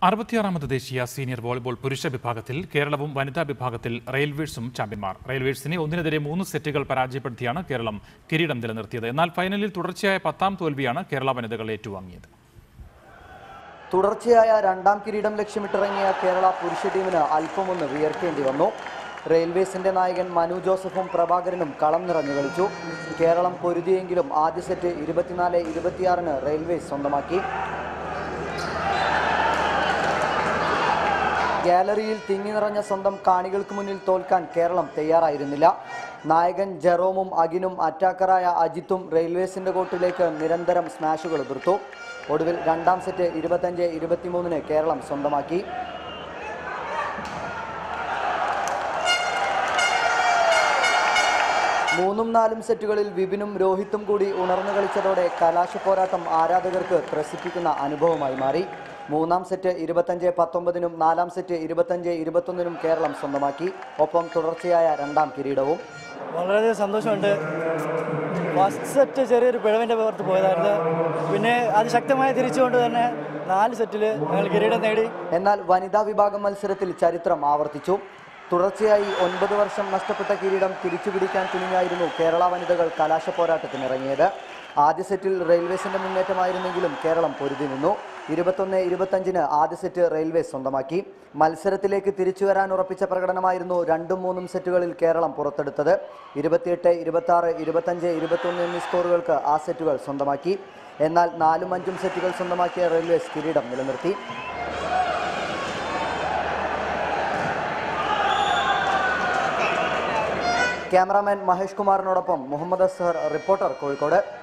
അറുപത്തിയാറാമത് ദേശീയ senior volleyball പുരുഷ വിഭാഗത്തിൽ കേരളവും വനിതാ വിഭാഗത്തിൽ റെയിൽവേഴ്സും ചാമ്പ്യന്മാർ റെയിൽവേഴ്സിനെ ഒന്നിനെതിരെ മൂന്ന് സെറ്റുകൾ പരാജയപ്പെടുത്തിയാണ് കേരളം കിരീടം നിലനിർത്തിയത് എന്നാൽ ഫൈനലിൽ തുടർച്ചയായ പത്താം തോൽവിയാണ് കേരള വനിതകൾ ഏറ്റുവാങ്ങിയത് തുടർച്ചയായ രണ്ടാം കിരീടം ലക്ഷ്യമിട്ടിറങ്ങിയ കേരള പുരുഷ ടീമിന് അല്പമൊന്ന് വിയർക്കേണ്ടി വന്നു റെയിൽവേസിന്റെ നായകൻ മനു ജോസഫും പ്രഭാകരനും കളം നിറഞ്ഞു കളിച്ചു കേരളം പൊരുതിയെങ്കിലും ആദ്യ സെറ്റ് ഇരുപത്തിനാല് ഇരുപത്തിയാറിന് റെയിൽവേസ് സ്വന്തമാക്കി ഗാലറിയിൽ തിങ്ങി നിറഞ്ഞ സ്വന്തം കാണികൾക്ക് മുന്നിൽ തോൽക്കാൻ കേരളം തയ്യാറായിരുന്നില്ല നായകൻ ജെറോമും അഗിനും അറ്റാക്കറായ അജിത്തും റെയിൽവേസിന്റെ കോർട്ടിലേക്ക് നിരന്തരം സ്മാഷുകൾ എതിർത്തു ഒടുവിൽ രണ്ടാം സെറ്റ് ഇരുപത്തഞ്ച് ഇരുപത്തിമൂന്നിന് കേരളം സ്വന്തമാക്കി മൂന്നും നാലും സെറ്റുകളിൽ വിപിനും രോഹിത്തും കൂടി ഉണർന്നു കളിച്ചതോടെ കലാശ പോരാട്ടം ആരാധകർക്ക് ത്രസിപ്പിക്കുന്ന അനുഭവമായി മാറി മൂന്നാം സെറ്റ് ഇരുപത്തഞ്ച് പത്തൊമ്പതിനും നാലാം സെറ്റ് ഇരുപത്തഞ്ച് ഇരുപത്തൊന്നിനും കേരളം സ്വന്തമാക്കി ഒപ്പം തുടർച്ചയായ രണ്ടാം കിരീടവും വളരെയധികം സന്തോഷമുണ്ട് ഫസ്റ്റ് സെറ്റ് ചെറിയൊരു പിഴവിൻ്റെ പുറത്ത് പോയതായിരുന്നു പിന്നെ അതിശക്തമായി തിരിച്ചുകൊണ്ട് തന്നെ നാല് സെറ്റിൽ ഞങ്ങൾ കിരീടം നേടി എന്നാൽ വനിതാ വിഭാഗം മത്സരത്തിൽ ചരിത്രം ആവർത്തിച്ചു തുടർച്ചയായി ഒൻപത് വർഷം നഷ്ടപ്പെട്ട കിരീടം തിരിച്ചുപിടിക്കാൻ തുനിഞ്ഞായിരുന്നു കേരള വനിതകൾ കലാശ പോരാട്ടത്തിനിറങ്ങിയത് ആദ്യ സെറ്റിൽ റെയിൽവേസിന്റെ മുന്നേറ്റമായിരുന്നെങ്കിലും കേരളം പൊരുതി നിന്നു ഇരുപത്തൊന്ന് ഇരുപത്തഞ്ചിന് ആദ്യ സെറ്റ് റെയിൽവേസ് സ്വന്തമാക്കി മത്സരത്തിലേക്ക് തിരിച്ചു വരാൻ ഉറപ്പിച്ച പ്രകടനമായിരുന്നു രണ്ടും മൂന്നും സെറ്റുകളിൽ കേരളം പുറത്തെടുത്തത് ഇരുപത്തിയെട്ട് ഇരുപത്തി ആറ് ഇരുപത്തഞ്ച് ഇരുപത്തൊന്ന് എന്നീ സ്കോറുകൾക്ക് ആ സെറ്റുകൾ സ്വന്തമാക്കി എന്നാൽ നാലും അഞ്ചും സെറ്റുകൾ സ്വന്തമാക്കിയ റെയിൽവേസ് കിരീടം നിലനിർത്തി ക്യാമറാമാൻ മഹേഷ് കുമാറിനോടൊപ്പം മുഹമ്മദ് അസ്ഹർ റിപ്പോർട്ടർ കോഴിക്കോട്